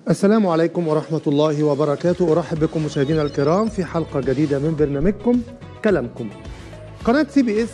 السلام عليكم ورحمة الله وبركاته أرحب بكم مشاهدينا الكرام في حلقة جديدة من برنامجكم كلامكم قناة سي بي اس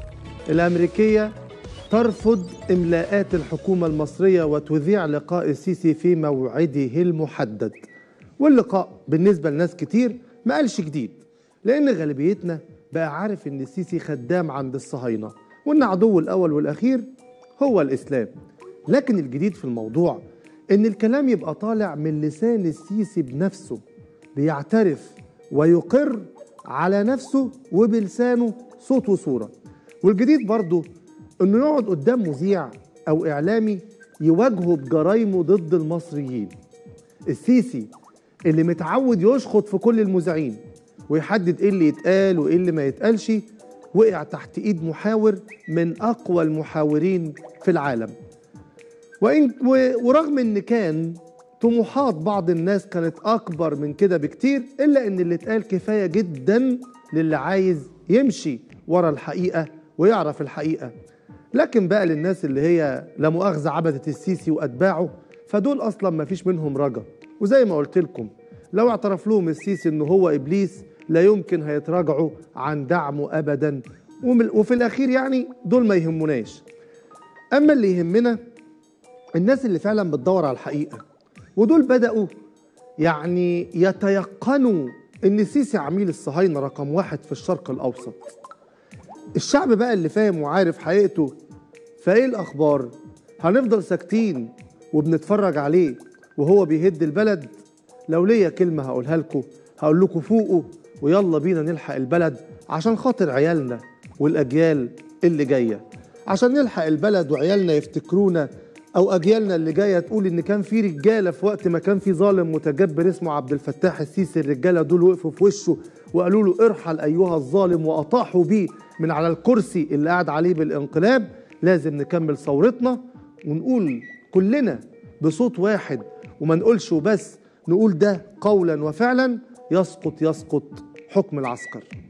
الأمريكية ترفض إملاءات الحكومة المصرية وتذيع لقاء السيسي في موعده المحدد واللقاء بالنسبة لناس كتير ما قالش جديد لأن غالبيتنا بقى عارف إن السيسي خدام عند الصهاينة وإن عدو الأول والأخير هو الإسلام لكن الجديد في الموضوع إن الكلام يبقى طالع من لسان السيسي بنفسه بيعترف ويقر على نفسه وبلسانه صوت وصورة والجديد برضه إنه يقعد قدام مذيع أو إعلامي يواجهه بجرايمه ضد المصريين السيسي اللي متعود يشخط في كل المذيعين ويحدد ايه اللي يتقال وايه اللي ما يتقالش وقع تحت ايد محاور من اقوى المحاورين في العالم وإن ورغم ان كان طموحات بعض الناس كانت اكبر من كده بكتير الا ان اللي اتقال كفايه جدا للي عايز يمشي ورا الحقيقه ويعرف الحقيقه لكن بقى للناس اللي هي لا مؤاخذه عبده السيسي واتباعه فدول اصلا ما فيش منهم رجا وزي ما قلت لكم لو اعترف لهم السيسي ان هو ابليس لا يمكن هيتراجعوا عن دعمه ابدا وفي الاخير يعني دول ما يهموناش اما اللي يهمنا الناس اللي فعلا بتدور على الحقيقه ودول بداوا يعني يتيقنوا ان السيسي عميل الصهاينه رقم واحد في الشرق الاوسط الشعب بقى اللي فاهم وعارف حقيقته فايه الاخبار هنفضل ساكتين وبنتفرج عليه وهو بيهد البلد لو ليا كلمه هقولها لكم هقول لكم فوقوا ويلا بينا نلحق البلد عشان خاطر عيالنا والاجيال اللي جايه عشان نلحق البلد وعيالنا يفتكرونا او اجيالنا اللي جايه تقول ان كان في رجاله في وقت ما كان في ظالم متجبر اسمه عبد الفتاح السيسي الرجاله دول وقفوا في وشه وقالوا له ارحل ايها الظالم واطاحوا بيه من على الكرسي اللي قاعد عليه بالانقلاب لازم نكمل ثورتنا ونقول كلنا بصوت واحد وما نقولش وبس نقول ده قولا وفعلا يسقط يسقط حكم العسكر